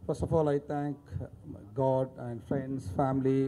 First of all, I thank God and friends, family,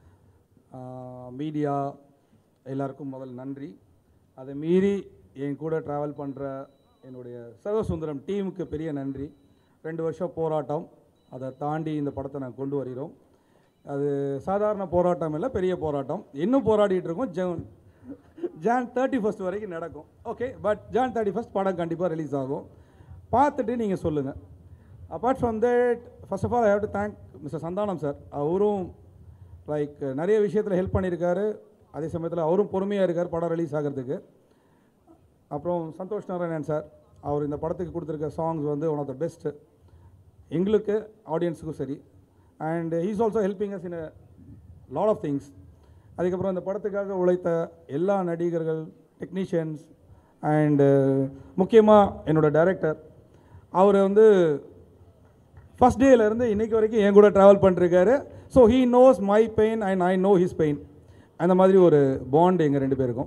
media எல்லாருக்கும் முதல் நன்றி அதை மீறி என் கூட ட்ராவல் பண்ணுற என்னுடைய சர்வசுந்தரம் டீமுக்கு பெரிய நன்றி ரெண்டு வருஷம் போராட்டம் அதை தாண்டி இந்த படத்தை நான் கொண்டு வருகிறோம் அது சாதாரண போராட்டம் இல்லை பெரிய போராட்டம் இன்னும் போராடிட்டு இருக்கோம் ஜான் ஜான் தேர்ட்டி ஃபஸ்ட் வரைக்கும் நடக்கும் okay but June thirty first படம் கண்டிப்பாக ரிலீஸ் ஆகும் பார்த்துட்டு நீங்கள் சொல்லுங்கள் apart from that first of all I have to thank mister Santhanam sir அவரும் லைக் நிறைய விஷயத்தில் ஹெல்ப் பண்ணியிருக்காரு அதே சமயத்தில் அவரும் பொறுமையாக இருக்கார் படம் ரிலீஸ் ஆகிறதுக்கு அப்புறம் சந்தோஷ் நாராயணன் சார் அவர் இந்த படத்துக்கு கொடுத்துருக்க சாங்ஸ் வந்து ஒன் ஆஃப் த பெஸ்ட்டு எங்களுக்கு ஆடியன்ஸுக்கும் சரி and he's also helping us in a lot of things அதுக்கப்புறம் இந்த படத்துக்காக உழைத்த எல்லா நடிகர்கள் டெக்னீஷியன்ஸ் அண்டு முக்கியமாக என்னோட டைரக்டர் அவர் வந்து ஃபஸ்ட் டேலேருந்து இன்னைக்கு வரைக்கும் என் கூட ட்ராவல் பண்ணிருக்காரு so he knows my pain and I know his pain அந்த மாதிரி ஒரு பாண்ட் எங்கள் ரெண்டு பேருக்கும்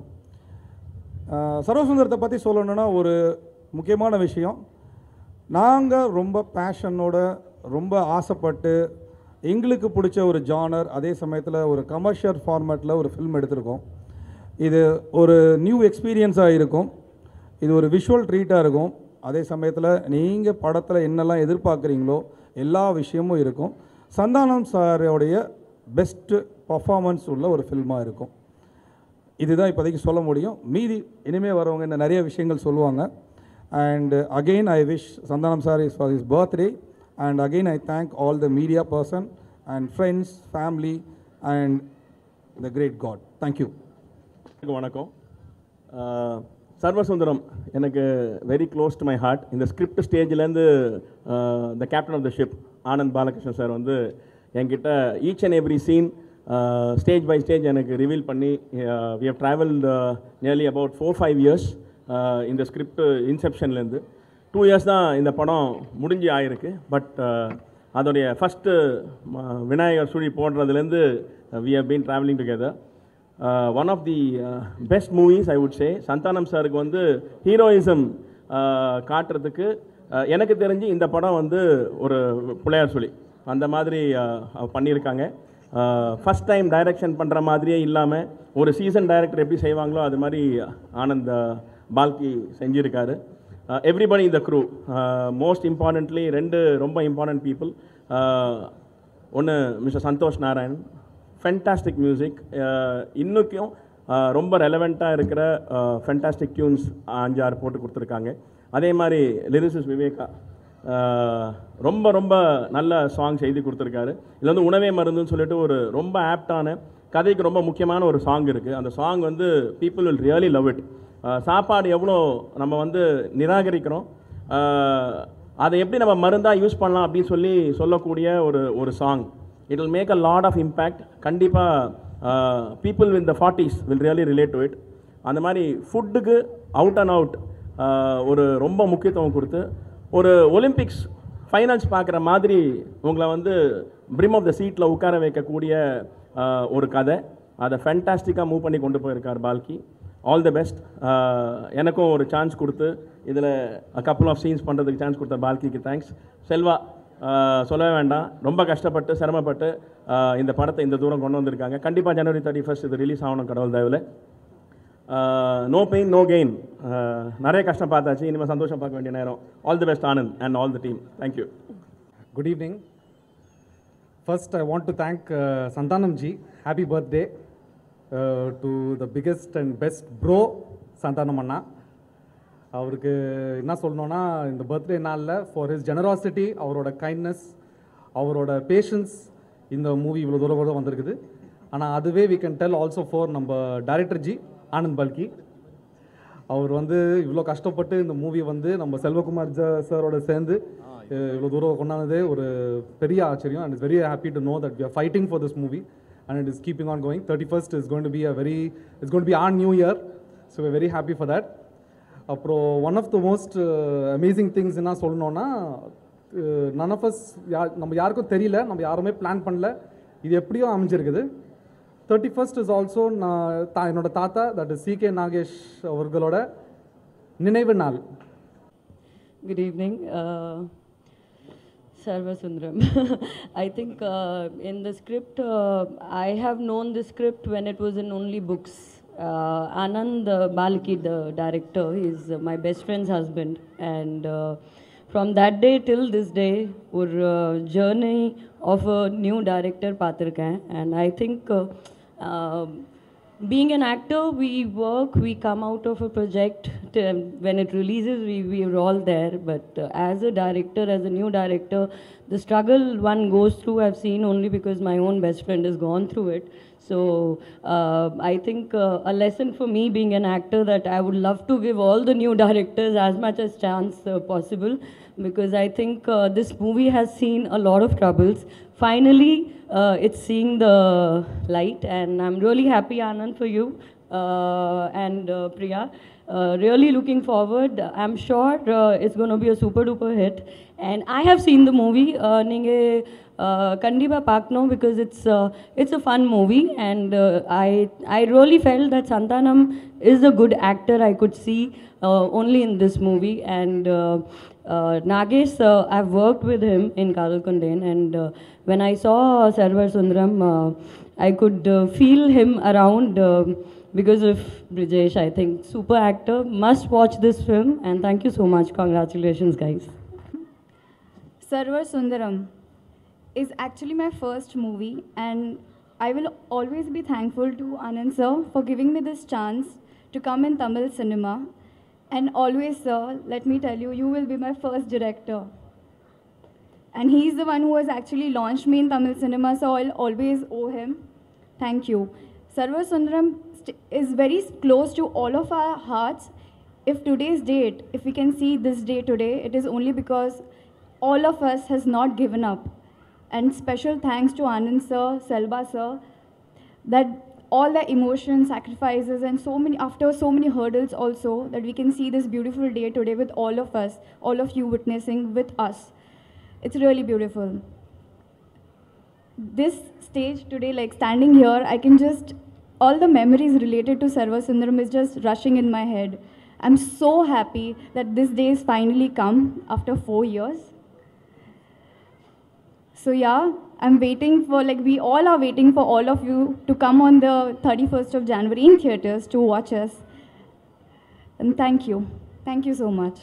ஆஹ் சர்வசுந்தரத்தை பற்றி சொல்லணுன்னா ஒரு முக்கியமான விஷயம் நாங்கள் ரொம்ப பேஷனோட ரொம்ப ஆசைப்பட்டு எங்களுக்கு பிடிச்ச ஒரு ஜானர் அதே சமயத்தில் ஒரு கமர்ஷியல் ஃபார்மேட்டில் ஒரு ஃபில்ம் எடுத்திருக்கோம் இது ஒரு நியூ எக்ஸ்பீரியன்ஸாக இருக்கும் இது ஒரு விஷுவல் ட்ரீட்டாக இருக்கும் அதே சமயத்தில் நீங்கள் படத்தில் என்னெல்லாம் எதிர்பார்க்குறீங்களோ எல்லா விஷயமும் இருக்கும் சந்தானம் சாரோடைய பெஸ்ட்டு பர்ஃபார்மன்ஸ் உள்ள ஒரு ஃபில்மாக இருக்கும் இதுதான் இப்போதைக்கு சொல்ல முடியும் மீதி இனிமேல் வரவங்க இன்னும் நிறைய விஷயங்கள் சொல்லுவாங்க and again I wish Santhanam sir is for is birthday and again I thank all the media person and friends family and the great god thank you எல்லாருக்கும் வணக்கம் அஹ், சர்வசுந்தரம் எனக்கு very close to my heart இந்த ஸ்கிரிப்ட் ஸ்டேஜ்லேருந்து the captain of the ship Anand Balakrishnan sir வந்து என்கிட்ட each and every scene stage by stage எனக்கு ரிவீல் பண்ணி we have travel nearly about four five years இந்த ஸ்கிரிப்ட் இன்செப்ஷன்லேருந்து டூ இயர்ஸ் தான் இந்த படம் முடிஞ்சு ஆயிருக்கு பட் அதோடைய ஃபஸ்ட்டு விநாயகர் சுழி போடுறதுலேருந்து we have been travelling together one of the best movies I would say Santhanam சாருக்கு வந்து ஹீரோயிசம் காட்டுறதுக்கு uh, எனக்கு தெரிஞ்சு இந்த படம் வந்து ஒரு பிள்ளையார் சொல்லி அந்த மாதிரி uh, பண்ணியிருக்காங்க ஃபஸ்ட் டைம் டைரக்ஷன் பண்ணுற மாதிரியே இல்லாமல் ஒரு சீசன் டைரக்டர் எப்படி செய்வாங்களோ அது மாதிரி ஆனந்த் uh, பால்கி செஞ்சுருக்காரு எவ்ரிபடி இந்த க்ரூ மோஸ்ட் இம்பார்ட்டன்ட்லி ரெண்டு ரொம்ப இம்பார்ட்டன்ட் பீப்புள் ஒன்று mister Santhosh Narayan fantastic music இன்னுக்கும் அஹ், ரொம்ப ரெலவெண்ட்டாக இருக்கிற ஃபென்டாஸ்டிக் டியூன்ஸ் அஞ்சாறு போட்டு கொடுத்துருக்காங்க அதே மாதிரி லிரிசிஸ் விவேகா அஹ், ரொம்ப ரொம்ப நல்ல சாங்ஸ் எழுதி கொடுத்துருக்காரு இதில் வந்து உணவே மருந்துன்னு சொல்லிட்டு ஒரு ரொம்ப ஆப்டான கதைக்கு ரொம்ப முக்கியமான ஒரு சாங் இருக்குது அந்த சாங் வந்து people will really love it சாப்பாடு எவ்வளோ நம்ம வந்து நிராகரிக்கிறோம் அஹ், அதை எப்படி நம்ம மருந்தாக யூஸ் பண்ணலாம் அப்படின்னு சொல்லி சொல்லக்கூடிய ஒரு ஒரு song it will make a lot of impact கண்டிப்பாக people with the forties will really relate to it அந்த மாதிரி ஃபுட்டுக்கு அவுட் அண்ட் அவுட் ஒரு ரொம்ப முக்கியத்துவம் கொடுத்து ஒரு ஒலிம்பிக்ஸ் ஃபைனல்ஸ் பார்க்குற மாதிரி உங்களை வந்து பிரிம் ஆஃப் த சீட்டில் உட்கார வைக்கக்கூடிய uh, ஒரு கதை அதை ஃபேண்டாஸ்டிக்காக மூவ் பண்ணி கொண்டு போயிருக்கார் பால்கி ஆல் தி பெஸ்ட் எனக்கும் ஒரு சான்ஸ் கொடுத்து இதில் கப்புள் ஆஃப் சீன்ஸ் பண்ணுறதுக்கு சான்ஸ் கொடுத்த பால்கிக்கு தேங்க்ஸ் செல்வா uh, சொல்லவே வேண்டாம் ரொம்ப கஷ்டப்பட்டு சிரமப்பட்டு uh, இந்த படத்தை இந்த தூரம் கொண்டு வந்திருக்காங்க கண்டிப்பாக ஜனவரி தேர்ட்டி ஃபர்ஸ்ட் இது ரிலீஸ் ஆகணும் கடவுள் தயவில் நோ பெயின் நோ கெயின் நிறைய கஷ்டம் பார்த்தாச்சு இனிமேல் சந்தோஷம் பார்க்க வேண்டிய நேரம் all the best Anand and all the team thank you Good evening. First, I want to thank uh, Santanam ji. Happy birthday uh, to the biggest and best bro, Santanam அண்ணா அவருக்கு என்ன சொல்லணும்னா இந்த பர்த்டே நாளில் ஃபார் ஹிஸ் ஜெனராசிட்டி அவரோட kindness அவரோட patience இந்த movie இவ்வளோ தூரம் கூட வந்திருக்குது ஆனால் அதுவே we can tell also for நம்ம டைரக்டர் ஜி ஆனந்த் பல்கி அவர் வந்து இவ்வளோ கஷ்டப்பட்டு இந்த மூவி வந்து நம்ம செல்வகுமார் ஜ சாரோட சேர்ந்து அஹ், இவ்வளோ தூரம் கொண்டாந்ததே ஒரு பெரிய ஆச்சரியம் and it's very happy to know that we are fighting for this movie and it is keeping on going thirty first is going to be a very it's going be on new year so we very happy for that அப்புறம் one of the most amazing things என்ன சொல்லணும்னா none of us யார் நம்ம யாருக்கும் தெரியல நம்ம யாருமே plan பண்ணல இது எப்படியோ அமைஞ்சிருக்குது தேர்ட்டி ஃபர்ஸ்ட் இஸ் ஆல்சோ நான் தா என்னோட தாத்தா that is C K Nagesh அவர்களோட நினைவு நாள் Good evening. Uh, Sarvasundaram. I think uh, in the script, uh, I have known the script when it was in only books. Uh, Anand uh, Balki, the director, is uh, my best friend's husband. And uh, from that day till this day, ஒரு journey of a new director பார்த்துருக்கேன் and I think uh, um, being an actor, we work, we come out of a project. To, when it releases, we, we are all there. But uh, as a director, as a new director, the struggle one goes through, I've seen only because my own best friend has gone through it. So uh, I think uh, a lesson for me being an actor that I would love to give all the new directors as much as chance uh, possible because I think uh, this movie has seen a lot of troubles. Finally, uh, it's seeing the light, and I'm really happy, Anand, for you uh, and uh, Priya. Uh, really looking forward. I'm sure uh, it's going to be a super duper hit. And I have seen the movie. Uh, நீங்க கண்டிப்பாக பார்க்கணும் because it's uh, it's a fun movie and uh, I I really felt that Santanam is a good actor I could see uh, only in this movie and uh, uh, Nagesh uh, I've worked with him in Kadal Kundain and uh, when I saw Sarvar Sundaram uh, I could uh, feel him around uh, because of Brijesh I think super actor must watch this film and thank you so much congratulations guys Sarvar Sundaram is actually my first movie, and I will always be thankful to Anand sir for giving me this chance to come in Tamil cinema. And always, sir, let me tell you, you will be my first director. And he's the one who has actually launched me in Tamil cinema, so I'll always owe him. Thank you. Sarva Sundaram st- is very close to all of our hearts. If today's date, if we can see this day today, it is only because all of us has not given up. And special thanks to Anand sir, Selba sir, that all the emotions, sacrifices, and so many after so many hurdles also that we can see this beautiful day today with all of us, all of you witnessing with us. It's really beautiful. This stage today, like standing here, I can just all the memories related to Sarva Sundaram is just rushing in my head. I'm so happy that this day has finally come after four years. So yeah, I'm waiting for like we all are waiting for all of you to come on the 31st of January in theaters to watch us. And thank you. Thank you so much.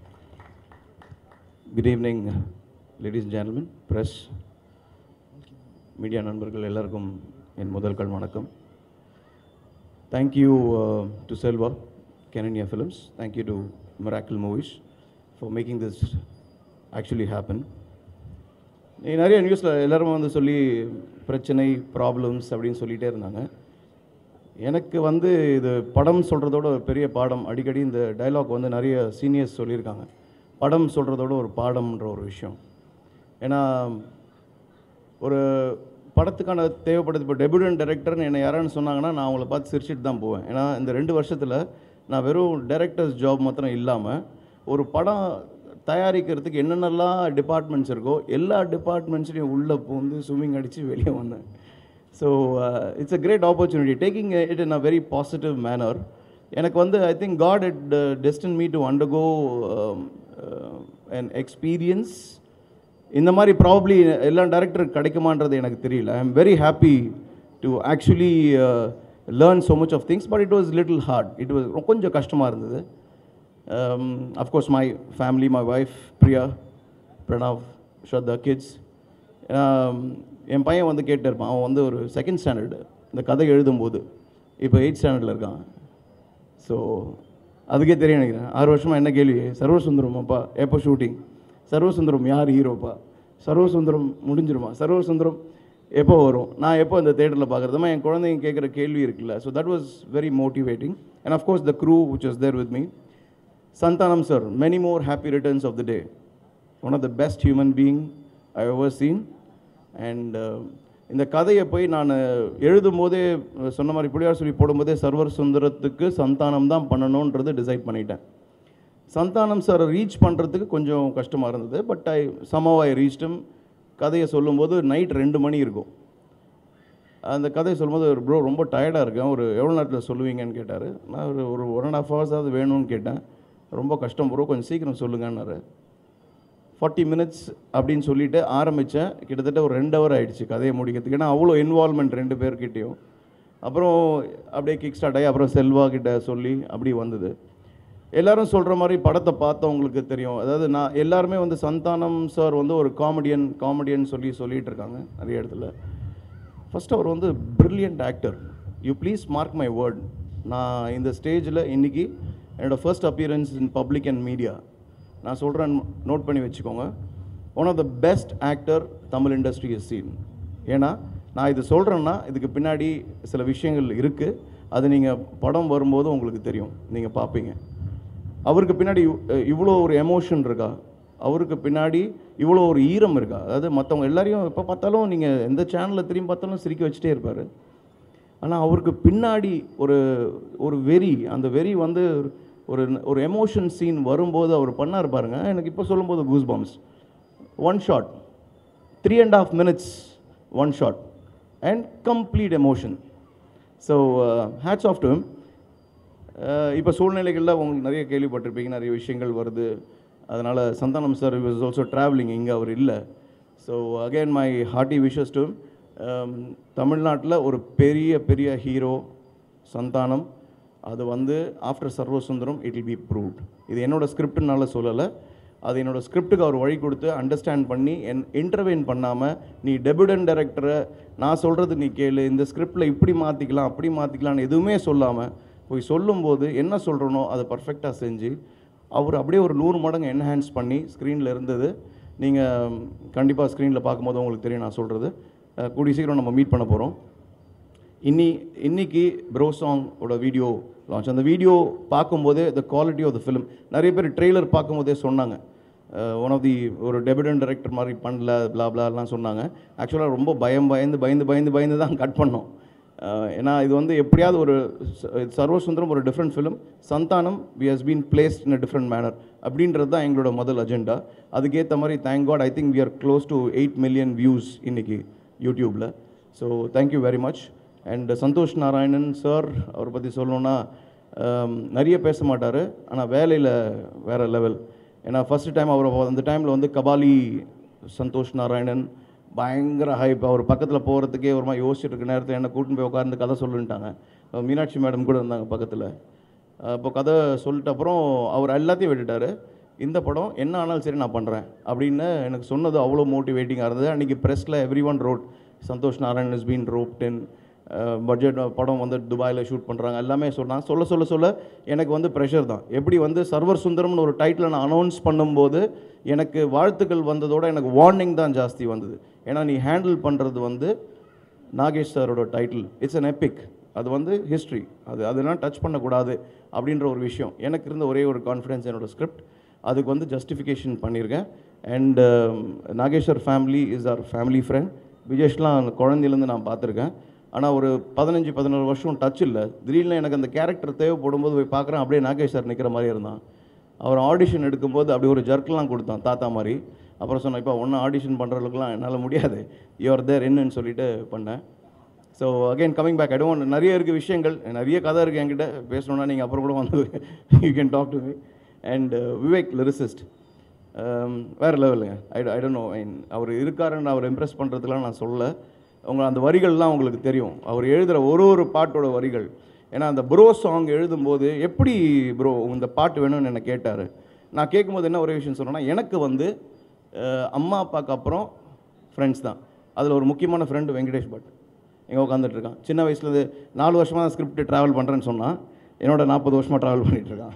Good evening ladies and gentlemen press media நண்பர்கள் எல்லாருக்கும் என் முதல் கண் வணக்கம் thank you to Selva கெனனியா films thank you to miracle movies for making this actually happen நீ நிறைய நியூஸில் எல்லாரும் வந்து சொல்லி பிரச்சனை ப்ராப்ளம்ஸ் அப்படின்னு சொல்லிகிட்டே இருந்தாங்க எனக்கு வந்து இது படம் சொல்கிறதோட ஒரு பெரிய பாடம் அடிக்கடி இந்த டயலாக் வந்து நிறைய சீனியர்ஸ் சொல்லியிருக்காங்க படம் சொல்கிறதோட ஒரு பாடம்ன்ற ஒரு விஷயம் ஏன்னா ஒரு படத்துக்கான தேவைப்படுது இப்போ டெபியூடன் டைரக்டர்னு என்னை யாரான்னு சொன்னாங்கன்னா நான் அவங்கள பார்த்து சிரிச்சிட்டு தான் போவேன் ஏன்னா இந்த ரெண்டு வருஷத்தில் நான் வெறும் டைரக்டர்ஸ் ஜாப் மாத்திரம் இல்லாமல் ஒரு படம் தயாரிக்கிறதுக்கு என்னென்னலாம் டிபார்ட்மெண்ட்ஸ் இருக்கோ எல்லா டிபார்ட்மெண்ட்ஸ்லையும் உள்ளே பூந்து ஸ்விம்மிங் அடித்து வெளியே வந்தேன் so it's a great opportunity taking it in a very positive manner எனக்கு வந்து I think God it tested me to undergo an experience இந்த மாதிரி ப்ராப்ளி எல்லா டேரக்டருக்கு கிடைக்குமான்றது எனக்கு தெரியல I am very happy to actually learn so much of things but it was little hard it was கொஞ்சம் கஷ்டமாக இருந்தது of course my family my wife Priya Pranav Sharda kids என் பையன் வந்து கேட்டு இருப்பான் அவன் வந்து ஒரு செகண்ட் ஸ்டாண்டர்டு இந்த கதை எழுதும்போது இப்போ எயிட் ஸ்டாண்டர்டில் இருக்கான் ஸோ அதுக்கே தெரியும் நினைக்கிறேன் ஆறு வருஷமாக என்ன கேள்வி சர்வசுந்தரம் அப்பா எப்போ ஷூட்டிங் சர்வசுந்தரம் யார் ஹீரோப்பா சர்வசுந்தரம் முடிஞ்சிருமா சர்வசுந்தரம் எப்போ வரும் நான் எப்போ இந்த தேட்டரில் பார்க்குறதுமா என் குழந்தைங்க கேட்குற கேள்வி இருக்குல்ல so that was very motivating and of course the crew which was there with me Santhanam sir many more happy returns of the day one of the best human being I ever seen and இந்த கதையை போய் நான் எழுதும்போதே சொன்ன மாதிரி புளியார் சொல்லி போடும்போதே server சுந்தரத்துக்கு Santhanam தான் பண்ணணுன்றது decide பண்ணிட்டேன் சந்தானம் சார் ரீச் பண்ணுறதுக்கு கொஞ்சம் கஷ்டமாக இருந்தது பட் ஐ சமவ் ஐ ரீச்டம் கதையை சொல்லும்போது நைட் ரெண்டு மணி இருக்கும் அந்த கதையை சொல்லும்போது ஒரு ப்ரோ ரொம்ப டயர்டாக இருக்கேன் ஒரு எவ்வளோ நேரத்தில் சொல்லுவீங்கன்னு கேட்டார் நான் ஒரு ஒரு ஒன் அண்ட் ஆஃப் ஹவர்ஸாவது வேணும்னு கேட்டேன் ரொம்ப கஷ்டம் ப்ரோ கொஞ்சம் சீக்கிரம் சொல்லுங்கன்னாரு ஃபார்ட்டி மினிட்ஸ் அப்படின்னு சொல்லிட்டு ஆரம்பித்தேன் கிட்டத்தட்ட ஒரு ரெண்டு ஹவர் ஆயிடுச்சு கதையை முடிக்கிறதுக்கு ஏன்னா அவ்வளோ இன்வால்மெண்ட் ரெண்டு பேர்கிட்டயும் அப்புறம் அப்படியே கிக் ஸ்டார்ட் ஆகி அப்புறம் செல்வா கிட்ட சொல்லி அப்படி வந்தது எல்லாரும் சொல்கிற மாதிரி படத்தை பார்த்தவங்களுக்கு தெரியும் அதாவது நான் எல்லாருமே வந்து சந்தானம் சார் வந்து ஒரு காமெடியன் காமெடியன் சொல்லி சொல்லிட்டு இருக்காங்க நிறைய இடத்துல ஃபர்ஸ்ட் அவர் வந்து brilliant actor you please mark my word நான் இந்த ஸ்டேஜில் இன்னைக்கு என்னோடய first appearance in public and media நான் சொல்கிறேன் நோட் பண்ணி வச்சுக்கோங்க one of the best actor Tamil industry is seen ஏன்னா நான் இது சொல்கிறேன்னா இதுக்கு பின்னாடி சில விஷயங்கள் இருக்குது அது நீங்கள் படம் வரும்போது உங்களுக்கு தெரியும் நீங்கள் பார்ப்பீங்க அவருக்கு பின்னாடி இவ்- இவ்வளோ ஒரு எமோஷன் இருக்கா அவருக்கு பின்னாடி இவ்வளோ ஒரு ஈரம் இருக்கா அதாவது மற்றவங்க எல்லாரையும் எப்போ பார்த்தாலும் நீங்கள் எந்த சேனலில் திரும்பி பார்த்தாலும் சிரிக்க வச்சுட்டே இருப்பார் ஆனால் அவருக்கு பின்னாடி ஒரு ஒரு வெறி அந்த வெறி வந்து ஒரு ஒரு எமோஷன் சீன் வரும்போது அவர் பண்ணார் பாருங்க எனக்கு இப்போ சொல்லும்போது goose bumps one shot three and half minutes one shot and complete emotion so hats off to இப்போ சூழ்நிலைகளில் உங்களுக்கு நிறைய கேள்விப்பட்டிருப்பீங்க நிறைய விஷயங்கள் வருது அதனால் Santhanam sir was also travelling இங்கே அவர் இல்லை so again my hearty wishes to தமிழ்நாட்டில் ஒரு பெரிய பெரிய ஹீரோ சந்தானம் அது வந்து after Server Sundaram it will be proved இது என்னோட ஸ்கிரிப்ட்னால சொல்லலை அது என்னோட ஸ்கிரிப்டுக்கு அவர் வழி கொடுத்து அண்டர்ஸ்டாண்ட் பண்ணி என் இன்டர்வெயின் பண்ணாமல் நீ டெபியூடன் டைரக்டரை நான் சொல்கிறது நீ கேளு இந்த ஸ்கிரிப்டில் இப்படி மாற்றிக்கலாம் அப்படி மாற்றிக்கலாம்னு எதுவுமே சொல்லாமல் போய் சொல்லும்போது என்ன சொல்கிறனோ அதை பர்ஃபெக்டாக செஞ்சு அவர் அப்படியே ஒரு நூறு மடங்கு என்ஹான்ஸ் பண்ணி ஸ்க்ரீனில் இருந்தது நீங்கள் கண்டிப்பாக ஸ்க்ரீனில் பார்க்கும்போது உங்களுக்கு தெரியும் நான் சொல்கிறது கூடிய சீக்கிரம் நம்ம மீட் பண்ண போகிறோம் இன்னி இன்னைக்கு ப்ரோ சாங்கோட வீடியோ லான்ச் அந்த வீடியோ பார்க்கும்போதே the quality of the film நிறைய பேர் ட்ரெய்லர் பார்க்கும்போதே சொன்னாங்க ஒன் ஆஃப் தி ஒரு டெபியூடன் டைரக்டர் மாதிரி பண்ணல blah blah எல்லாம் சொன்னாங்க ஆக்சுவலாக ரொம்ப பயம் பயந்து பயந்து பயந்து பயந்து தான் கட் பண்ணோம் அஹ் ஏன்னா இது வந்து எப்படியாவது ஒரு ச- சர்வசுந்தரம் ஒரு different film Santhanam we has been placed in a different manner அப்படின்றது தான் எங்களோட முதல் அஜெண்டா அதுக்கேற்ற மாதிரி thank God I think we are close to eight million views இன்னைக்கு யூடியூப்பில் so thank you very much and Santhosh Narayanan sir அவரை பற்றி சொல்லணுன்னா um, நிறைய பேச மாட்டார் ஆனால் வேலையில் வேறு லெவல் ஏன்னா ஃபஸ்ட்டு டைம் அவர் அந்த டைமில் வந்து கபாலி சந்தோஷ் நாராயணன் பயங்கர ஹைப் அவர் பக்கத்தில் போகிறதுக்கே ஒரு மாதிரி யோசிச்சுட்டு இருக்க நேரத்தில் என்ன கூட்டின்னு போய் உட்கார்ந்து கதை சொல்லுன்ட்டாங்க அஹ் மீனாட்சி மேடம் கூட இருந்தாங்க பக்கத்தில் அப்போ கதை சொல்லிட்ட அப்புறம் அவர் எல்லாத்தையும் விட்டுட்டாரு இந்த படம் என்ன ஆனாலும் சரி நான் பண்ணுறேன் அப்படின்னு எனக்கு சொன்னது அவ்வளோ மோட்டிவேட்டிங்காக இருந்தது அன்றைக்கி ப்ரெஸ்ஸில் everyone wrote Santhosh Narayan is been roped in budget படம் வந்து துபாயில் ஷூட் பண்ணுறாங்க எல்லாமே சொன்னாங்க சொல்ல சொல்ல சொல்ல எனக்கு வந்து ப்ரெஷர் தான் எப்படி வந்து சர்வர் சுந்தரம்னு ஒரு டைட்டில் நான் அனௌன்ஸ் பண்ணும்போது எனக்கு வாழ்த்துக்கள் வந்ததோட எனக்கு வார்னிங் தான் ஜாஸ்தி வந்தது ஏன்னா நீ ஹேண்டில் பண்ணுறது வந்து நாகேஷ் சாரோட டைட்டில் இட்ஸ் an எபிக் அது வந்து ஹிஸ்ட்ரி அது அதெல்லாம் டச் பண்ணக்கூடாது அப்படின்ற ஒரு விஷயம் எனக்கு இருந்த ஒரே ஒரு கான்ஃபிடன்ஸ் என்னோட ஸ்கிரிப்ட் அதுக்கு வந்து ஜஸ்டிஃபிகேஷன் பண்ணியிருக்கேன் and Nageswar family is our family friend விஜேஷ்லாம் அந்த குழந்தையிலேருந்து நான் பார்த்துருக்கேன் ஆனால் ஒரு பதினஞ்சு பதினோரு வருஷம் டச் இல்லை திடீர்னு எனக்கு அந்த கேரக்டர் தேவைப்படும் போது போய் பார்க்குறேன் அப்படியே நாகேஷ் சார் நிற்கிற மாதிரி இருந்தான் அவர் ஆடிஷன் எடுக்கும்போது அப்படி ஒரு ஜர்க்கெலாம் கொடுத்தான் தாத்தா மாதிரி அப்புறம் சொன்னேன் இப்போ ஒன்றும் ஆடிஷன் பண்ணுறதுக்குலாம் என்னால் முடியாது யுவர் தேர் என்னன்னு சொல்லிட்டு பண்ணேன் so again coming back I நிறைய இருக்குது விஷயங்கள் நிறைய கதை இருக்குது என்கிட்ட பேசணுன்னா நீங்கள் அப்புறம் கூட வந்து you can talk to me and Vivek lyricist வேறு லெவலுங்க ஐ ஐ டோன்ட் நோ அவர் இருக்காருன்னு அவர் இம்ப்ரெஸ் பண்ணுறதுலாம் நான் சொல்லலை உங்க அந்த வரிகள்லாம் உங்களுக்கு தெரியும் அவர் எழுதுகிற ஒரு ஒரு பாட்டோட வரிகள் ஏன்னா அந்த ப்ரோ சாங் எழுதும்போது எப்படி ப்ரோ இந்த பாட்டு வேணும்னு என்னை கேட்டார் நான் கேட்கும்போது என்ன ஒரே விஷயம் சொன்னேன்னா எனக்கு வந்து அஹ், அம்மா அப்பாவுக்கு அப்புறம் ஃப்ரெண்ட்ஸ் தான் அதில் ஒரு முக்கியமான ஃப்ரெண்டு வெங்கடேஷ் பட் எங்கே உட்காந்துட்டு இருக்கான் சின்ன வயசுலேருந்து நாலு வருஷமாக தான் ஸ்கிரிப்ட் ட்ராவல் பண்ணுறேன்னு சொன்னான் என்னோட நாற்பது வருஷமாக ட்ராவல் பண்ணிட்டு இருக்கான்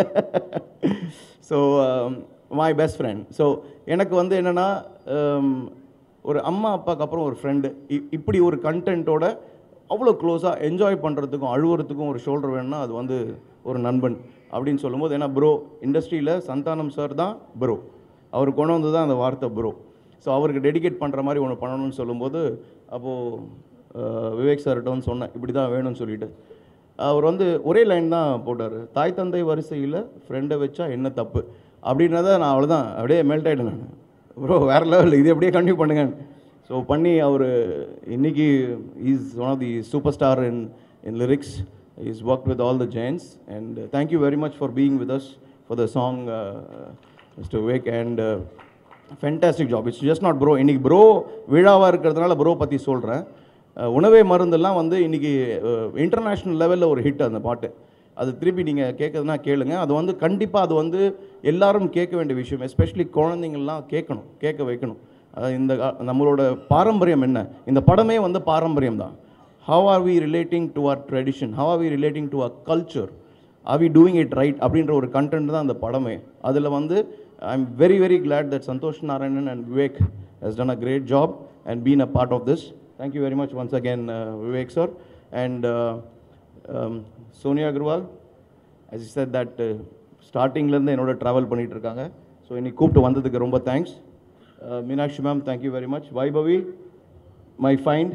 so my best friend so எனக்கு வந்து என்னென்னா ஒரு அம்மா அப்பாவுக்கு அப்புறம் ஒரு ஃப்ரெண்டு இப்படி ஒரு கண்டென்ட்டோட அவ்வளோ க்ளோஸாக என்ஜாய் பண்ணுறதுக்கும் அழுவுறதுக்கும் ஒரு ஷோல்டர் வேணும்னா அது வந்து ஒரு நண்பன் அப்படின்னு சொல்லும்போது ஏன்னா ப்ரோ இண்டஸ்ட்ரியில் சந்தானம் சார் தான் ப்ரோ அவர் கொண்டு வந்து தான் அந்த வார்த்தை ப்ரோ ஸோ அவருக்கு டெடிகேட் பண்ணுற மாதிரி ஒன்று பண்ணணும்னு சொல்லும்போது அப்போது விவேக் சார்கிட்ட வந்து சொன்னேன் இப்படி தான் வேணும்னு சொல்லிட்டு அவர் வந்து ஒரே லைன் தான் போட்டார் தாய் தந்தை வரிசையில் ஃப்ரெண்டை வச்சா என்ன தப்பு அப்படின்றத நான் அவ்வளோதான் அப்படியே மெல்ட் ஆகிட்டேன் நான் ப்ரோ வேறு லெவல் இது அப்படியே கண்டினியூ பண்ணுங்க ஸோ பண்ணி அவர் இன்னைக்கு is one of the super star in in lyrics is work with all the giants and thank you very much for being with us for the song mister Vivek and fantastic job it's just not bro இன்னைக்கு bro விழாவாக இருக்கிறதுனால bro பற்றி சொல்கிறேன் உணவே மருந்தெல்லாம் வந்து இன்னைக்கு international லெவலில் ஒரு ஹிட் அந்த பாட்டு அது திருப்பி நீங்கள் கேட்குறதுனா கேளுங்க அது வந்து கண்டிப்பாக அது வந்து எல்லாரும் கேட்க வேண்டிய விஷயம் எஸ்பெஷலி குழந்தைங்கள்லாம் கேட்கணும் கேட்க வைக்கணும் அஹ் இந்த கா- நம்மளோட பாரம்பரியம் என்ன இந்த படமே வந்து பாரம்பரியம் தான் how are we relating to our tradition how are we relating to our culture are we doing it right அப்படின்ற ஒரு கண்டென்ட் தான் அந்த படமே அதில் வந்து I am very very glad that Santhosh Narayanan and Vivek has done a great job and been a part of this thank you very much once again Vivek sir and Sonia Agarwal as I said that uh, ஸ்டார்டிங்லேருந்து என்னோட travel பண்ணிட்டு இருக்காங்க so இன்னைக்கு கூப்பிட்டு வந்ததுக்கு ரொம்ப thanks Meenakshi ma'am thank you very much Vaibhavi my friend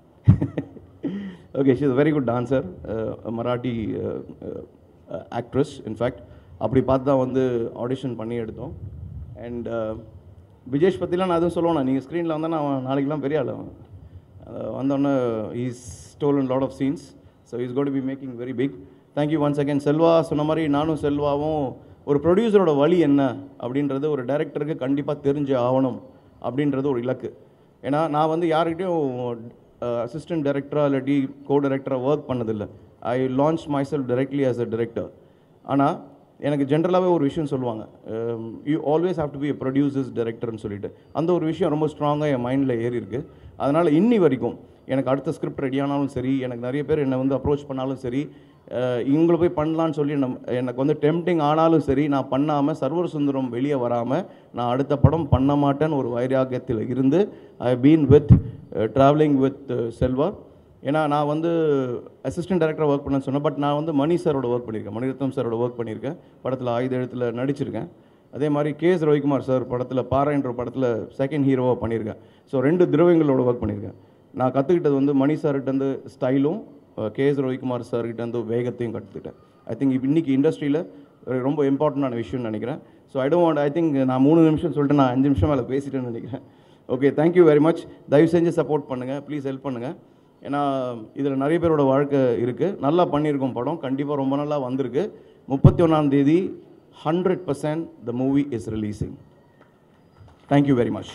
okay she is very good dancer Marathi actress in fact அப்படி பார்த்து தான் வந்து ஆடிஷன் பண்ணி எடுத்தோம் அண்ட் விஜேஷ் பற்றிலாம் நான் எதுவும் சொல்லுவேன் நீங்கள் ஸ்க்ரீனில் வந்தால் நான் நாளைக்கெலாம் பெரிய ஆள் அவன். அஹ் வந்தோடனே is stolen lot of scenes so is got be making very big thank you once again Selva சொன்ன மாதிரி நானும் செல்வாவும் ஒரு ப்ரொடியூசரோட வழி என்ன அப்படின்றது ஒரு டைரக்டருக்கு கண்டிப்பாக தெரிஞ்சு ஆகணும் அப்படின்றது ஒரு இலக்கு ஏன்னா நான் வந்து யார்கிட்டயும் அசிஸ்டன்ட் டைரக்டராக இல்லாட்டி கோ டைரக்டராக ஒர்க் பண்ணதில்லை I launch myself directly as a director ஆனால் எனக்கு ஜென்ரலாகவே ஒரு விஷயம் சொல்லுவாங்க you always have to be producers டைரக்டர்னு சொல்லிட்டு அந்த ஒரு விஷயம் ரொம்ப ஸ்ட்ராங்காக என் மைண்டில் ஏறி இருக்கு அதனால் இன்னி வரைக்கும் எனக்கு அடுத்த ஸ்கிரிப்ட் ரெடியானாலும் சரி எனக்கு நிறைய பேர் என்னை வந்து அப்ரோச் பண்ணாலும் சரி அஹ், இவங்கள போய் பண்ணலான்னு சொல்லி நம் எனக்கு வந்து டெம்டிங் ஆனாலும் சரி நான் பண்ணாமல் சர்வர் சுந்தரம் வெளியே வராமல் நான் அடுத்த படம் பண்ண மாட்டேன்னு ஒரு வைராக்கியத்தில் இருந்து I been with travelling with Selva ஏன்னா நான் வந்து அசிஸ்டன்ட் டைரக்டராக ஒர்க் பண்ணேன்னு சொன்னேன் பட் நான் வந்து மணி சாரோட ஒர்க் பண்ணியிருக்கேன் மணிரத்னம் சாரோட ஒர்க் பண்ணியிருக்கேன் படத்தில் ஆயுத எழுத்தில் நடிச்சிருக்கேன் அதே மாதிரி கே எஸ் ரவிக்குமார் சார் படத்தில் பாறைன்ற படத்தில் செகண்ட் ஹீரோவாக பண்ணியிருக்கேன் ஸோ ரெண்டு திரவியங்களோட ஒர்க் பண்ணியிருக்கேன் நான் கற்றுக்கிட்டது வந்து மணி சார்கிட்டேருந்து ஸ்டைலும் கே எஸ் ரவிக்குமார் சார்கிட்டேருந்து வேகத்தையும் கற்றுக்கிட்டேன் ஐ திங்க் இன்னைக்கு இண்டஸ்ட்ரியில் ரொம்ப இம்பார்ட்டண்டான விஷயம்னு நினைக்கிறேன் so I don't want I think நான் மூணு நிமிஷம் சொல்லிட்டு நான் அஞ்சு நிமிஷம் மேலே பேசிட்டேன்னு நினைக்கிறேன் ஓகே தேங்க்யூ வெரி மச் தயவு செஞ்சு சப்போர்ட் பண்ணுங்கள் ப்ளீஸ் ஹெல்ப் பண்ணுங்கள் ஏன்னா இதில் நிறைய பேரோட வாழ்க்கை இருக்குது நல்லா பண்ணியிருக்கோம் படம் கண்டிப்பாக ரொம்ப நல்லா வந்திருக்கு முப்பத்தி ஒன்றாம் தேதி hundred percent the movie is releasing thank you very much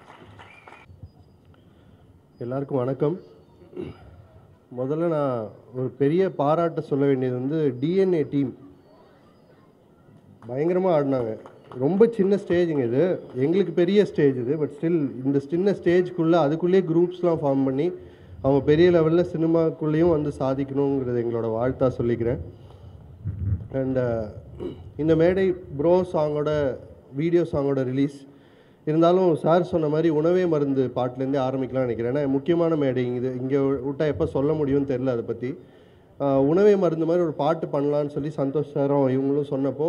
எல்லாருக்கும் வணக்கம் முதல்ல நான் ஒரு பெரிய பாராட்ட சொல்ல வேண்டியது வந்து டிஎன்ஏ டீம் பயங்கரமாக ஆடினாங்க ரொம்ப சின்ன ஸ்டேஜுங்க இது எங்களுக்கு பெரிய ஸ்டேஜ் இது பட் ஸ்டில் இந்த சின்ன ஸ்டேஜ்க்குள்ளே அதுக்குள்ளேயே குரூப்ஸ்லாம் ஃபார்ம் பண்ணி அவங்க பெரிய லெவலில் சினிமாக்குள்ளேயும் வந்து சாதிக்கணுங்கிறது எங்களோட வாழ்த்தா சொல்லிக்கிறேன் அண்ட் இந்த மேடை ப்ரோ சாங்கோட வீடியோ சாங்கோட ரிலீஸ் இருந்தாலும் சார் சொன்ன மாதிரி உணவே மருந்து பாட்டிலேருந்தே ஆரம்பிக்கலாம்னு நினைக்கிறேன் ஏன்னா முக்கியமான மேடை இது இங்கே விட்டா எப்போ சொல்ல முடியும்னு தெரில அதை பற்றி உணவே மருந்து மாதிரி ஒரு பாட்டு பண்ணலான்னு சொல்லி சந்தோஷ் சாரும் இவங்களும் சொன்னப்போ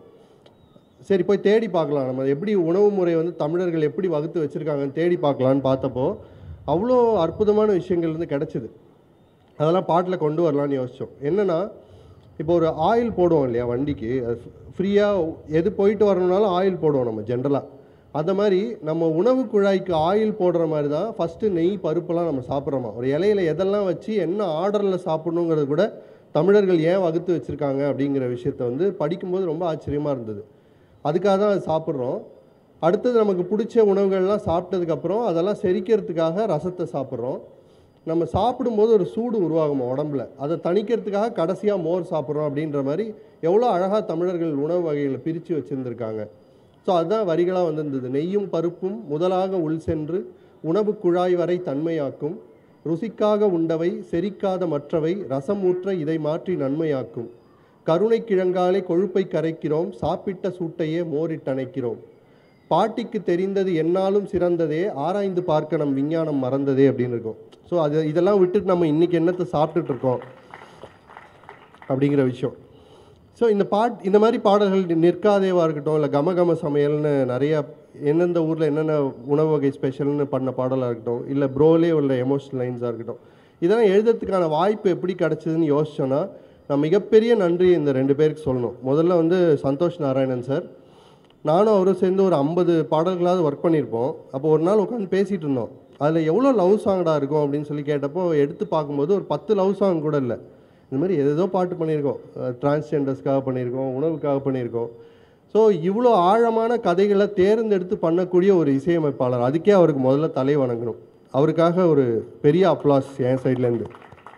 சரி போய் தேடி பார்க்கலாம் நம்ம எப்படி உணவு முறை வந்து தமிழர்கள் எப்படி வகுத்து வச்சுருக்காங்கன்னு தேடி பார்க்கலான்னு பார்த்தப்போ அவ்வளோ அற்புதமான விஷயங்கள் வந்து கிடச்சிது அதெல்லாம் பாட்டில் கொண்டு வரலான்னு யோசித்தோம் என்னென்னா இப்போ ஒரு ஆயில் போடுவோம் இல்லையா வண்டிக்கு ஃப்ரீயாக எது போயிட்டு வரணும்னாலும் ஆயில் போடுவோம் நம்ம ஜென்ரலாக அந்த மாதிரி நம்ம உணவு குழாய்க்கு ஆயில் போடுற மாதிரி தான் ஃபஸ்ட்டு நெய் பருப்பெல்லாம் நம்ம சாப்பிட்றோமா ஒரு இலையில எதெல்லாம் வச்சு என்ன ஆர்டரில் சாப்பிடணுங்கிறது கூட தமிழர்கள் ஏன் வகுத்து வச்சுருக்காங்க அப்படிங்கிற விஷயத்த வந்து படிக்கும்போது ரொம்ப ஆச்சரியமாக இருந்தது அதுக்காக தான் அது சாப்பிட்றோம் அடுத்தது நமக்கு பிடிச்ச உணவுகள்லாம் சாப்பிட்டதுக்கப்புறம் அதெல்லாம் செரிக்கிறதுக்காக ரசத்தை சாப்பிட்றோம் நம்ம சாப்பிடும்போது ஒரு சூடு உருவாகும் உடம்புல அதை தணிக்கிறதுக்காக கடைசியாக மோர் சாப்பிட்றோம் அப்படின்ற மாதிரி எவ்வளோ அழகாக தமிழர்கள் உணவு வகைகளை பிரித்து வச்சுருந்துருக்காங்க ஸோ அதுதான் வரிகளாக வந்திருந்தது நெய்யும் பருப்பும் முதலாக உள் சென்று உணவு குழாய் வரை தன்மையாக்கும் ருசிக்காக உண்டவை செரிக்காத மற்றவை ரசம் ஊற்ற இதை மாற்றி நன்மையாக்கும் கருணை கிழங்காலே கொழுப்பை கரைக்கிறோம் சாப்பிட்ட சூட்டையே மோரிட்டணைக்கிறோம் பாட்டிக்கு தெரிந்தது என்னாலும் சிறந்ததே ஆராய்ந்து பார்க்க நம் விஞ்ஞானம் மறந்ததே அப்படின்னு இருக்கும் ஸோ அது இதெல்லாம் விட்டுட்டு நம்ம இன்னைக்கு என்னத்தை சாப்பிட்டுட்டு இருக்கோம் அப்படிங்கிற விஷயம் ஸோ இந்த பாட் இந்த மாதிரி பாடல்கள் நிற்காதேவா இருக்கட்டும் இல்லை கம கம சமையல்னு நிறைய எந்தெந்த ஊரில் என்னென்ன உணவு வகை ஸ்பெஷல்னு பண்ண பாடலாக இருக்கட்டும் இல்லை ப்ரோலே உள்ள எமோஷனல் லைன்ஸாக இருக்கட்டும் இதெல்லாம் எழுதுறதுக்கான வாய்ப்பு எப்படி கிடச்சிதுன்னு யோசிச்சோன்னா நான் மிகப்பெரிய நன்றி இந்த ரெண்டு பேருக்கு சொல்லணும் முதல்ல வந்து சந்தோஷ் நாராயணன் சார் நானும் அவரும் சேர்ந்து ஒரு ஐம்பது பாடல்களாவது ஒர்க் பண்ணியிருப்போம் அப்போ ஒரு நாள் உட்காந்து பேசிகிட்டு இருந்தோம் அதில் எவ்வளோ லவ் சாங்கடா இருக்கும் அப்படின்னு சொல்லி கேட்டப்போ எடுத்து பார்க்கும்போது ஒரு பத்து லவ் சாங் கூட இல்லை இந்த மாதிரி ஏதேதோ பாட்டு பண்ணியிருக்கோம் டிரான்ஸ்ஜெண்டர்ஸ்க்காக பண்ணியிருக்கோம் உணவுக்காக பண்ணியிருக்கோம் ஸோ இவ்வளோ ஆழமான கதைகளை தேர்ந்தெடுத்து பண்ணக்கூடிய ஒரு இசையமைப்பாளர் அதுக்கே அவருக்கு முதல்ல தலை வணங்கணும் அவருக்காக ஒரு பெரிய அப்ளாஸ் என் சைட்லேருந்து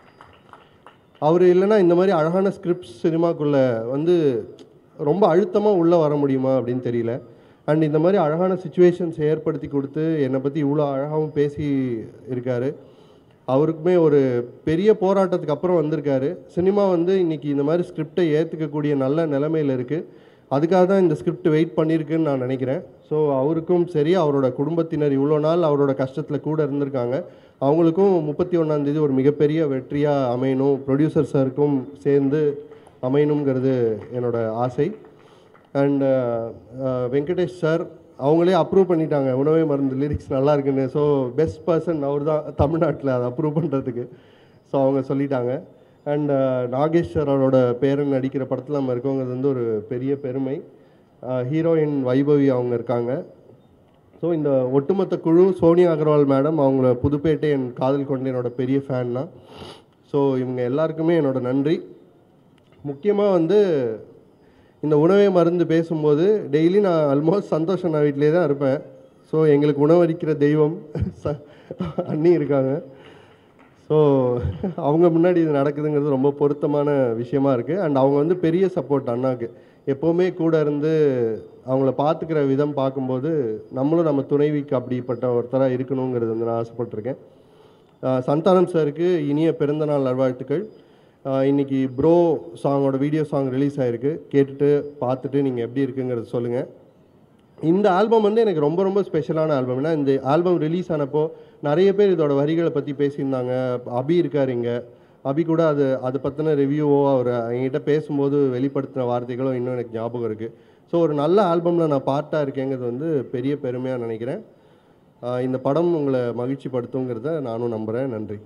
அவர் இல்லைன்னா இந்த மாதிரி அழகான ஸ்கிரிப்ட் சினிமாக்குள்ளே வந்து ரொம்ப அழுத்தமாக உள்ளே வர முடியுமா அப்படின்னு தெரியல அண்ட் இந்த மாதிரி அழகான சுச்சுவேஷன்ஸ் ஏற்படுத்தி கொடுத்து என்னை பற்றி இவ்வளோ அழகாகவும் பேசி இருக்காரு அவருக்குமே ஒரு பெரிய போராட்டத்துக்கு அப்புறம் வந்திருக்காரு சினிமா வந்து இன்னைக்கு இந்த மாதிரி ஸ்கிரிப்டை ஏற்றுக்கக்கூடிய நல்ல நிலைமையில் இருக்குது அதுக்காக தான் இந்த ஸ்கிரிப்ட் வெயிட் பண்ணியிருக்குன்னு நான் நினைக்கிறேன் ஸோ அவருக்கும் சரி அவரோட குடும்பத்தினர் இவ்வளோ நாள் அவரோட கஷ்டத்தில் கூட இருந்திருக்காங்க அவங்களுக்கும் முப்பத்தி ஒன்றாந்தேதி ஒரு மிகப்பெரிய வெற்றியாக அமையணும் ப்ரொடியூசர் சாருக்கும் சேர்ந்து அமையணுங்கிறது என்னோட ஆசை அண்ட் வெங்கடேஷ் சார் அவங்களே அப்ரூவ் பண்ணிட்டாங்க உணவே மருந்து லிரிக்ஸ் நல்லா இருக்குன்னு ஸோ பெஸ்ட் பர்சன் அவர் தான் தமிழ்நாட்டில் அதை அப்ரூவ் பண்ணுறதுக்கு ஸோ அவங்க சொல்லிட்டாங்க அண்ட் நாகேஷ் சார் அவரோட பேரன் நடிக்கிற படத்தில் நம்ம இருக்கோங்கிறது வந்து ஒரு பெரிய பெருமை ஹீரோயின் வைபவி அவங்க இருக்காங்க ஸோ இந்த ஒட்டுமொத்த குழு சோனியா அகர்வால் மேடம் அவங்கள புதுப்பேட்டை என் காதல் கொண்ட என்னோட பெரிய ஃபேன் தான் ஸோ இவங்க எல்லாருக்குமே என்னோட நன்றி முக்கியமாக வந்து இந்த உணவே மருந்து பேசும்போது டெய்லி நான் ஆல்மோஸ்ட் சந்தோஷம் நான் வீட்டிலே தான் இருப்பேன் ஸோ எங்களுக்கு உணவளிக்கிற தெய்வம் ச- அண்ணி இருக்காங்க ஸோ அவங்க முன்னாடி இது நடக்குதுங்கிறது ரொம்ப பொருத்தமான விஷயமா இருக்குது அண்ட் அவங்க வந்து பெரிய சப்போர்ட் அண்ணாக்கு எப்போவுமே கூட இருந்து அவங்கள பார்த்துக்கிற விதம் பார்க்கும்போது நம்மளும் நம்ம துணைவிக்கு அப்படிப்பட்ட ஒருத்தராக இருக்கணுங்கிறது வந்து நான் ஆசைப்பட்டிருக்கேன் ஆஹ் சந்தானம் சாருக்கு இனிய பிறந்தநாள் நல்வாழ்த்துக்கள் ஆஹ் இன்னைக்கு ப்ரோ சாங்கோட வீடியோ சாங் ரிலீஸ் ஆயிருக்கு கேட்டுட்டு பார்த்துட்டு நீங்கள் எப்படி இருக்குங்கிறத சொல்லுங்கள் இந்த ஆல்பம் வந்து எனக்கு ரொம்ப ரொம்ப ஸ்பெஷலான ஆல்பம் ஏன்னா இந்த ஆல்பம் ரிலீஸ் ஆனப்போ நிறைய பேர் இதோட வரிகளை பற்றி பேசியிருந்தாங்க அபி இருக்கார் இங்கே அபி கூட அது அதை பற்றின ரிவ்யூவோ அவர் என்கிட்ட பேசும்போது வெளிப்படுத்தின வார்த்தைகளோ இன்னும் எனக்கு ஞாபகம் இருக்குது ஸோ ஒரு நல்ல ஆல்பமில் நான் பார்ட்டாக இருக்கேங்கிறது வந்து பெரிய பெருமையாக நினைக்கிறேன் ஆஹ் இந்த படம் உங்களை மகிழ்ச்சி படுத்துங்கிறத நானும் நம்புகிறேன் நன்றி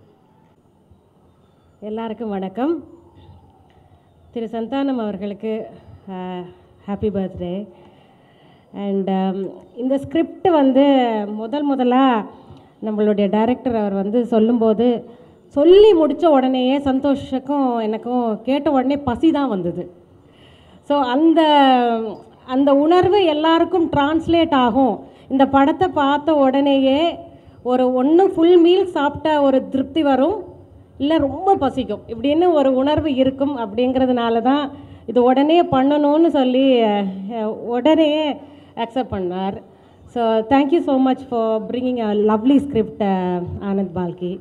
எல்லாருக்கும் வணக்கம் திரு சந்தானம் அவர்களுக்கு ஹாப்பி பர்த்டே அண்ட் இந்த ஸ்கிரிப்ட் வந்து முதல் முதலாக நம்மளுடைய டைரக்டர் அவர் வந்து சொல்லும்போது சொல்லி முடித்த உடனேயே சந்தோஷக்கும் எனக்கும் கேட்ட உடனே பசி தான் வந்தது ஸோ அந்த அந்த உணர்வு எல்லாருக்கும் டிரான்ஸ்லேட் ஆகும் இந்த படத்தை பார்த்த உடனேயே ஒரு ஒன்று ஃபுல் மீல் சாப்பிட்ட ஒரு திருப்தி வரும் இல்லை ரொம்ப பசிக்கும் இப்படின்னு ஒரு உணர்வு இருக்கும் அப்படிங்கிறதுனால தான் இது உடனே பண்ணணும்னு சொல்லி அஹ், உடனே அக்செப்ட் பண்ணார் so thank you so much for bringing a lovely script Anand Balki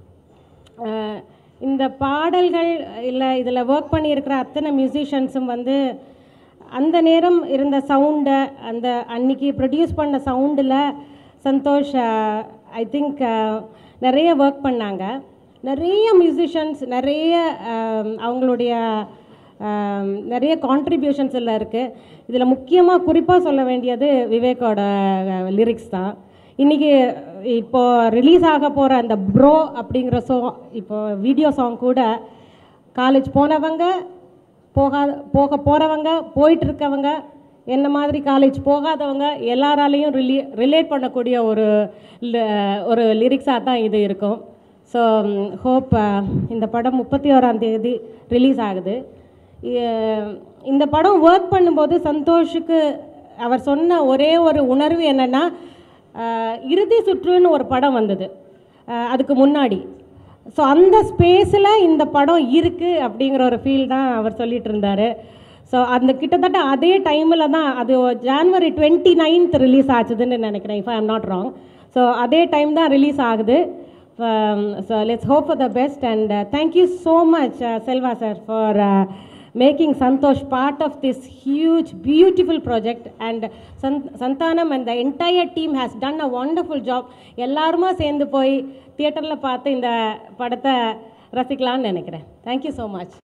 அஹ் இந்த பாடல்கள் இல்லை இதில் ஒர்க் பண்ணியிருக்கிற அத்தனை மியூசிஷியன்ஸும் வந்து அந்த நேரம் இருந்த சவுண்டை அந்த அன்னைக்கு ப்ரொடியூஸ் பண்ண சவுண்டில் சந்தோஷ் ஐ திங்க் நிறைய ஒர்க் பண்ணாங்க நிறைய மியூசிஷியன்ஸ் நிறைய அஹ், அவங்களுடைய அஹ், நிறைய கான்ட்ரிபியூஷன்ஸ் எல்லாம் இருக்குது இதில் முக்கியமாக குறிப்பாக சொல்ல வேண்டியது விவேக்கோட லிரிக்ஸ் தான் இன்றைக்கி இப்போ ரிலீஸ் ஆக போகிற அந்த ப்ரோ அப்படிங்கிற சோ இப்போ வீடியோ சாங் கூட காலேஜ் போனவங்க போகாத போக போகிறவங்க போயிட்டு இருக்கவங்க என்ன மாதிரி காலேஜ் போகாதவங்க எல்லாராலையும் ரிலீ ரிலேட் பண்ணக்கூடிய ஒரு ல- ஒரு லிரிக்ஸாக தான் இது இருக்கும் ஸோ ஹோப் இந்த படம் முப்பத்தி ஓராம் தேதி ரிலீஸ் ஆகுது இ- இந்த படம் ஒர்க் பண்ணும்போது சந்தோஷுக்கு அவர் சொன்ன ஒரே ஒரு உணர்வு என்னென்னா இறுதி சுற்றுன்னு ஒரு படம் வந்தது அஹ் அதுக்கு முன்னாடி ஸோ அந்த ஸ்பேஸில் இந்த படம் இருக்குது அப்படிங்கிற ஒரு ஃபீல் தான் அவர் சொல்லிட்டு இருந்தார் ஸோ அந்த கிட்டத்தட்ட அதே டைமில் தான் அது ஜான்வரி டுவெண்ட்டி நைன்த் ரிலீஸ் ஆச்சுதுன்னு நினைக்கிறேன் if I am not wrong so அதே டைம் தான் ரிலீஸ் ஆகுது so let's hope for the best and thank you so much Selva sir for making Santosh part of this huge, beautiful project. And Sant- Santanam and the entire team has done a wonderful job. எல்லாருமா சேர்ந்து போய் தியேட்டரில் பார்த்து இந்த படத்தை ரசிக்கலாம்னு நினைக்கிறேன் thank you so much